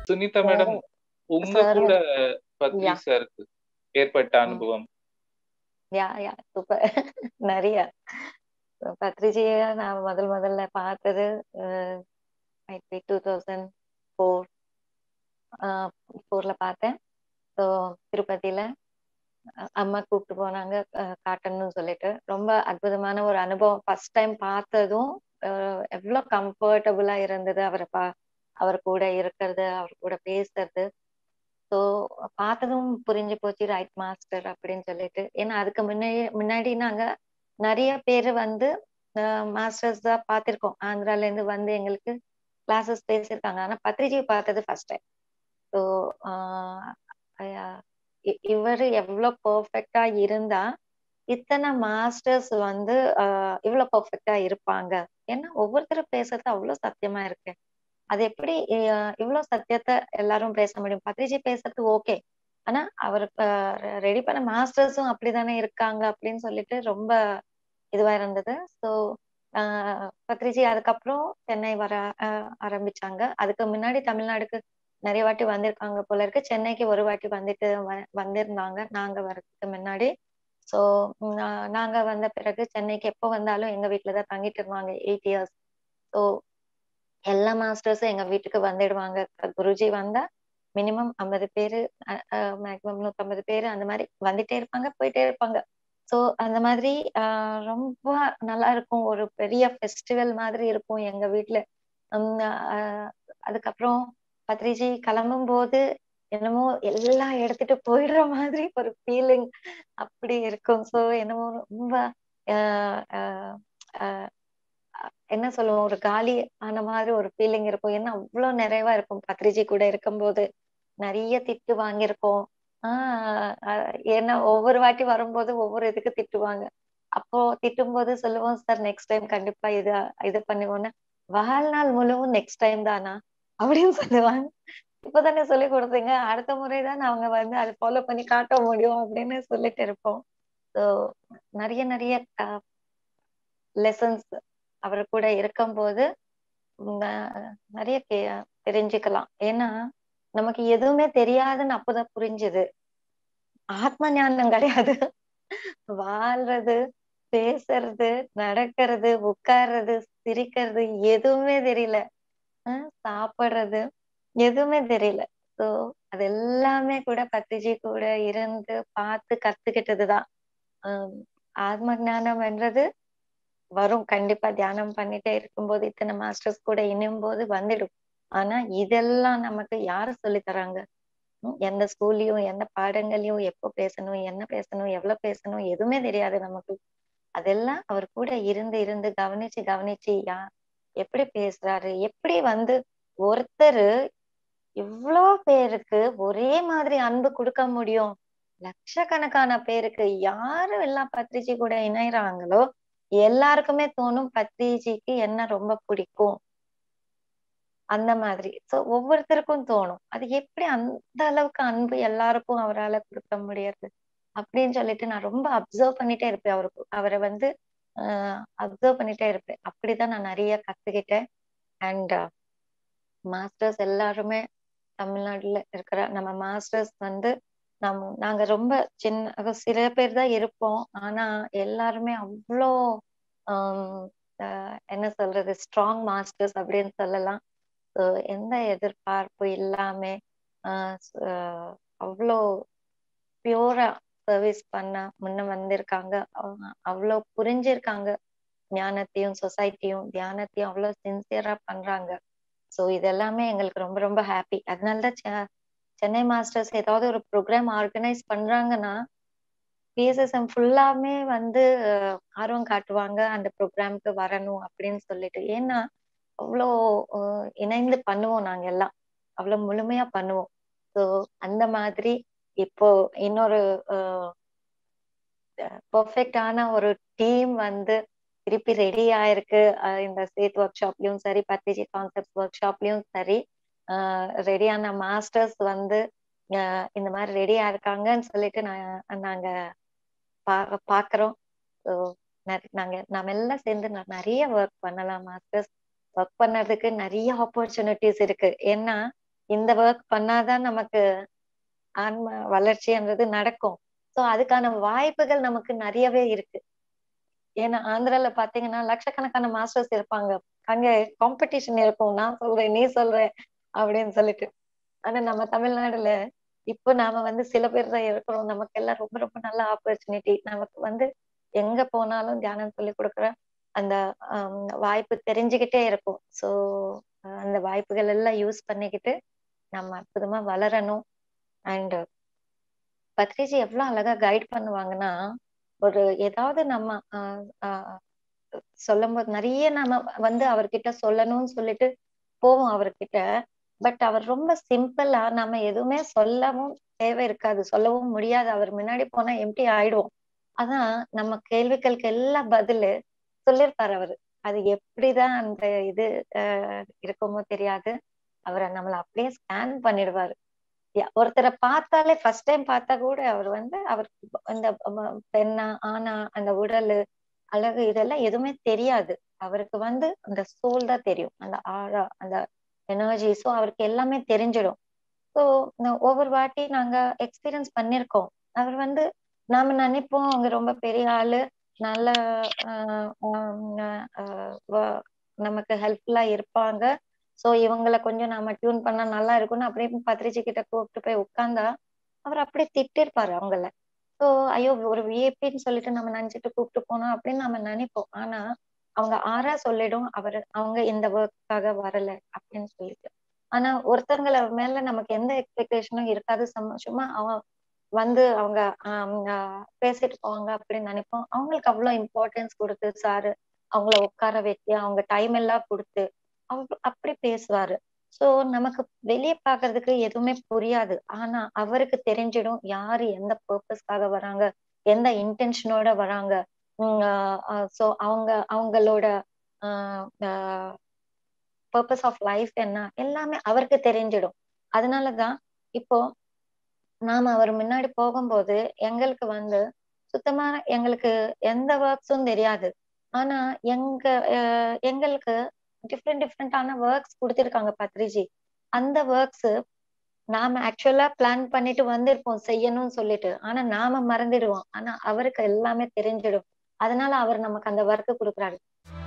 Sunita madam உங்க Sir, கூட Badri Yeah. சாருக்கு ஏற்பட்ட ம். அனுபவம் யா யா சூப்பர் நிறைய பத்ரிஜியை நான் முதல் முதல்ல பார்த்தது டூ தௌசண்ட் ஃபோர் ஃபோர்ல பார்த்தேன் ஸோ திருப்பதியில அஹ் அம்மா கூப்பிட்டு போனாங்க அஹ் காட்டணும்னு சொல்லிட்டு ரொம்ப அற்புதமான ஒரு அனுபவம் ஃபர்ஸ்ட் டைம் பார்த்ததும் அஹ் எவ்வளவு கம்ஃபர்டபுளா இருந்தது அவரை பா அவர் கூட இருக்கிறது அவர் கூட பேசுறது ஸோ பார்த்ததும் புரிஞ்சு போச்சு ரைட் மாஸ்டர் அப்படின்னு சொல்லிட்டு ஏன்னா அதுக்கு முன்னாடி முன்னாடி நாங்க நிறைய பேர் வந்து மாஸ்டர்ஸ் தான் பார்த்திருக்கோம் ஆந்திரால இருந்து வந்து எங்களுக்கு கிளாஸஸ் பேசியிருக்காங்க ஆனா பத்ரிஜி பார்த்தது ஃபர்ஸ்ட் டைம் ஸோ இவர் எவ்வளவு பெர்ஃபெக்டா இருந்தா இத்தனை மாஸ்டர்ஸ் வந்து ஆஹ் இவ்வளவு பெர்ஃபெக்டா இருப்பாங்க ஏன்னா ஒவ்வொருத்தரும் பேசுறது அவ்வளவு சத்தியமா இருக்கு அது எப்படி அஹ் இவ்வளவு சத்தியத்தை எல்லாரும் பேச முடியும் பத்ரிஜி பேசுறது ஓகே ஆனா அவர் ரெடி பண்ண மாஸ்டர்ஸும் அப்படிதானே இருக்காங்க அப்படின்னு சொல்லிட்டு ரொம்ப இதுவா இருந்தது ஸோ பத்ரிஜி அதுக்கப்புறம் சென்னை வர ஆஹ் ஆரம்பிச்சாங்க அதுக்கு முன்னாடி தமிழ்நாடுக்கு நிறைய வாட்டி வந்திருக்காங்க போல இருக்கு சென்னைக்கு ஒரு வாட்டி வந்துட்டு வ- வந்திருந்தாங்க நாங்க வர்றதுக்கு முன்னாடி ஸோ நாங்க வந்த பிறகு சென்னைக்கு எப்போ வந்தாலும் எங்க வீட்டுல தான் தங்கிட்டு இருந்தாங்க எயிட் இயர்ஸ் ஸோ எல்லா மாஸ்டர்ஸும் எங்க வீட்டுக்கு வந்துடுவாங்க குருஜி வந்தா மினிமம் ஐம்பது பேரு மேக்ஸிமம் நூத்தம்பது பேரு அந்த மாதிரி வந்துட்டே இருப்பாங்க போயிட்டே இருப்பாங்க ஸோ அந்த மாதிரி ஆஹ் ரொம்ப நல்லா இருக்கும் ஒரு பெரிய ஃபெஸ்டிவல் மாதிரி இருக்கும் எங்க வீட்டுல உம் ஆஹ் அதுக்கப்புறம் பத்ரிஜி கிளம்பும் போது என்னமோ எல்லாம் எடுத்துட்டு போயிடுற மாதிரி ஒரு ஃபீலிங் அப்படி இருக்கும் ஸோ என்னமோ ரொம்ப ஆஹ் ஆஹ் ஆஹ் என்ன சொல்லுவோம் ஒரு காலி ஆன மாதிரி ஒரு ஃபீலிங் இருக்கும் ஏன்னா அவ்வளவு நிறைவா இருக்கும் பத்ரிஜி கூட இருக்கும்போது நிறைய திட்டு வாங்கியிருக்கோம் ஆஹ் அஹ் ஏன்னா ஒவ்வொரு வாட்டி வரும்போது ஒவ்வொரு இதுக்கு திட்டுவாங்க அப்போ திட்டும் போது சொல்லுவோம் சார் நெக்ஸ்ட் டைம் கண்டிப்பா இது இது பண்ணுவோன்னு வாழ்நாள் முழுவதும் நெக்ஸ்ட் டைம் தானா அப்படின்னு சொல்லுவாங்க இப்பதானே சொல்லி கொடுத்தீங்க அடுத்த முறைதான் அவங்க வந்து அதை ஃபாலோ பண்ணி காட்ட முடியும் அப்படின்னு சொல்லிட்டு இருப்போம் ஸோ நிறைய நிறைய லெசன்ஸ் அவர் கூட இருக்கும்போது ந- நிறைய கே- தெரிஞ்சுக்கலாம் ஏன்னா நமக்கு எதுவுமே தெரியாதுன்னு அப்பதான் புரிஞ்சுது ஆத்ம ஞானம் கிடையாது வாழ்றது பேசுறது நடக்கிறது உட்கார்றது சிரிக்கிறது எதுவுமே தெரியல அஹ் சாப்பிடுறது எதுவுமே தெரியல சோ அது எல்லாமே கூட பத்திஜி கூட இருந்து பார்த்து கத்துக்கிட்டதுதான் ஆஹ் ஆத்ம ஞானம் என்றது வரும் கண்டிப்பா தியானம் பண்ணிட்டே இருக்கும்போது இத்தனை மாஸ்டர்ஸ் கூட இணையும் போது வந்துடும் ஆனா இதெல்லாம் நமக்கு யாரு சொல்லி தராங்க உம் எந்த ஸ்கூல்லயும் எந்த பாடங்களையும் எப்போ பேசணும் என்ன பேசணும் எவ்வளவு பேசணும் எதுவுமே தெரியாது நமக்கு அதெல்லாம் அவர் கூட இருந்து இருந்து கவனிச்சு கவனிச்சு யா எப்படி பேசுறாரு எப்படி வந்து ஒருத்தர் இவ்வளோ பேருக்கு ஒரே மாதிரி அன்பு கொடுக்க முடியும் லட்சக்கணக்கான பேருக்கு யாரு எல்லாம் பத்ரிஜி கூட இணையறாங்களோ எல்லாருக்குமே தோணும் பத்ரிஜிக்கு என்ன ரொம்ப பிடிக்கும் அந்த மாதிரி சோ ஒவ்வொருத்தருக்கும் தோணும் அது எப்படி அந்த அளவுக்கு அன்பு எல்லாருக்கும் அவரால கொடுக்க முடியாது அப்படின்னு சொல்லிட்டு நான் ரொம்ப அப்சர்வ் பண்ணிட்டே இருப்பேன் அவருக்கு அவரை வந்து ஆஹ் அப்சர்வ் பண்ணிட்டே இருப்பேன் அப்படிதான் நான் நிறைய கத்துக்கிட்டேன் அண்ட் மாஸ்டர்ஸ் எல்லாருமே தமிழ்நாட்டுல இருக்கிற நம்ம மாஸ்டர்ஸ் வந்து நம் நாங்க ரொம்ப சின்ன சில பேர் தான் இருப்போம் ஆனா எல்லாருமே அவ்வளோ ஆஹ் ஆஹ் என்ன சொல்றது ஸ்ட்ராங் மாஸ்டர்ஸ் அப்படின்னு சொல்லலாம் ஸோ எந்த எதிர்பார்ப்பு இல்லாம ஆஹ் அவ்வளோ பியூரா சர்வீஸ் பண்ண முன்ன வந்திருக்காங்க அவங்க அவ்வளோ புரிஞ்சிருக்காங்க ஞானத்தையும் சொசைட்டியும் தியானத்தையும் அவ்வளோ சின்சியரா பண்றாங்க ஸோ இதெல்லாமே எங்களுக்கு ரொம்ப ரொம்ப ஹாப்பி அதனாலதான் சென்னை மாஸ்டர்ஸ் ஏதாவது ஒரு ப்ரோக்ராம் ஆர்கனைஸ் பண்றாங்கன்னா பிஎஸ்எஸ்எம் ஃபுல்லாமே வந்து ஆர்வம் காட்டுவாங்க அந்த ப்ரோக்ராம்க்கு வரணும் அப்படின்னு சொல்லிட்டு ஏன்னா அவ்வளோ இணைந்து பண்ணுவோம் நாங்க எல்லாம் அவ்வளோ முழுமையா பண்ணுவோம் ஸோ அந்த மாதிரி இப்போ இன்னொரு பர்ஃபெக்டான ஒரு டீம் வந்து திருப்பி ரெடி ஆயிருக்கு இந்த ஸ்டேட் ஒர்க் ஷாப்லயும் சரி பத்திஜி கான்செப்ட் ஒர்க் ஷாப்லயும் சரி ரெடியான மாஸ்டர்ஸ் வந்து இந்த மாதிரி ரெடியா இருக்காங்கன்னு சொல்லிட்டு நான் நாங்க பா பாக்குறோம் ஸோ நாங்க நம்ம எல்லாம் சேர்ந்து நிறைய ஒர்க் பண்ணலாம் மாஸ்டர்ஸ் ஒர்க் பண்ணதுக்கு நிறைய ஆப்பர்ச்சுனிட்டிஸ் இருக்கு ஏன்னா இந்த ஒர்க் பண்ணாதான் நமக்கு ஆன்ம வளர்ச்சின்றது நடக்கும் சோ அதுக்கான வாய்ப்புகள் நமக்கு நிறையவே இருக்கு ஏன்னா ஆந்திரால பாத்தீங்கன்னா லட்சக்கணக்கான மாஸ்டர்ஸ் இருப்பாங்க அங்க காம்படிஷன் இருக்கும் நான் சொல்றேன் நீ சொல்ற அப்படின்னு சொல்லிட்டு ஆனா நம்ம தமிழ்நாடுல இப்போ நாம வந்து சில பேர் தான் இருக்கிறோம் நமக்கு எல்லாம் ரொம்ப ரொம்ப நல்ல ஆப்பர்ச்சுனிட்டி நமக்கு வந்து எங்க போனாலும் தியானம் சொல்லி கொடுக்குற அந்த ஆஹ் வாய்ப்பு தெரிஞ்சுக்கிட்டே இருக்கும் ஸோ அந்த வாய்ப்புகள் எல்லாம் யூஸ் பண்ணிக்கிட்டு நம்ம அற்புதமா வளரணும் அண்ட் பத்ரிஜி எவ்வளவு அழகா கைட் பண்ணுவாங்கன்னா ஒரு ஏதாவது நம்ம ஆஹ் ஆஹ் சொல்லும் போது நிறைய நாம வந்து அவர்கிட்ட சொல்லணும்னு சொல்லிட்டு போவோம் அவர்கிட்ட பட் அவர் ரொம்ப சிம்பிளா நம்ம எதுவுமே சொல்லவும் தேவை இருக்காது சொல்லவும் முடியாது அவர் முன்னாடி போனா எம்டி ஆயிடுவோம் அதான் நம்ம கேள்விகளுக்கு எல்லாம் பதிலு சொல்லியிருப்பாரு அவரு அது எப்படிதான் அந்த இது ஆஹ் இருக்குமோ தெரியாது அவரை நம்மள அப்படியே ஸ்கேன் பண்ணிடுவாரு ஒருத்தரை பார்த்தாலே ஃபர்ஸ்ட் டைம் பார்த்தா கூட அவர் வந்து அவருக்கு இந்த பெண்ணா ஆனா அந்த உடல் அழகு இதெல்லாம் எதுவுமே தெரியாது அவருக்கு வந்து அந்த சோல் தான் தெரியும் அந்த ஆழா அந்த எனர்ஜி ஸோ அவருக்கு எல்லாமே தெரிஞ்சிடும் ஸோ ஒவ்வொரு வாட்டி நாங்க எக்ஸ்பீரியன்ஸ் பண்ணிருக்கோம் அவர் வந்து நாம நினைப்போம் அவங்க ரொம்ப பெரிய ஆளு நல்ல நமக்கு ஹெல்ப்ஃபுல்லா இருப்பாங்க ஸோ இவங்களை கொஞ்சம் நாம டியூன் பண்ணா நல்லா இருக்கும்னு அப்படியே பத்திரிச்சு கிட்ட கூப்பிட்டு போய் உட்கார்ந்தா அவர் அப்படியே திட்டிருப்பாரு அவங்கள ஸோ ஐயோ ஒரு விஏபின்னு சொல்லிட்டு நம்ம நினைச்சிட்டு கூப்பிட்டு போனோம் அப்படின்னு நம்ம நினைப்போம் ஆனா அவங்க ஆறா சொல்லிடும் அவர் அவங்க இந்த ஒர்க்காக வரல அப்படின்னு சொல்லிட்டு ஆனா ஒருத்தங்களை மேல நமக்கு எந்த எக்ஸ்பெக்டேஷனும் இருக்காது சும்மா அவன் வந்து அவங்க ஆஹ் பேசிட்டு போவாங்க அப்படின்னு நினைப்போம் அவங்களுக்கு அவ்வளவு இம்பார்ட்டன்ஸ் கொடுத்து சாரு அவங்கள உட்கார வச்சு அவங்க டைம் எல்லாம் கொடுத்து அவங்க அப்படி பேசுவாரு சோ நமக்கு வெளியே பாக்குறதுக்கு எதுவுமே புரியாது ஆனா அவருக்கு தெரிஞ்சிடும் யாரு எந்த பர்பஸ்க்காக வராங்க எந்த இன்டென்ஷனோட வராங்க சோ அவங்க அவங்களோட பர்பஸ் ஆஃப் லைஃப் என்ன எல்லாமே அவருக்கு தெரிஞ்சிடும் அதனாலதான் இப்போ நாம அவர் முன்னாடி போகும்போது எங்களுக்கு வந்து சுத்தமா எங்களுக்கு எந்த ஒர்க்ஸும் தெரியாது ஆனா எங்க எங்களுக்கு டிஃப்ரெண்ட் டிஃப்ரெண்டான ஒர்க்ஸ் கொடுத்திருக்காங்க பத்ரிஜி அந்த ஒர்க்ஸ் நாம ஆக்சுவலா பிளான் பண்ணிட்டு வந்திருப்போம் செய்யணும்னு சொல்லிட்டு ஆனா நாம மறந்துடுவோம் ஆனா அவருக்கு எல்லாமே தெரிஞ்சிடும் அதனால அவர் நமக்கு அந்த ஒர்க்கு கொடுக்குறாரு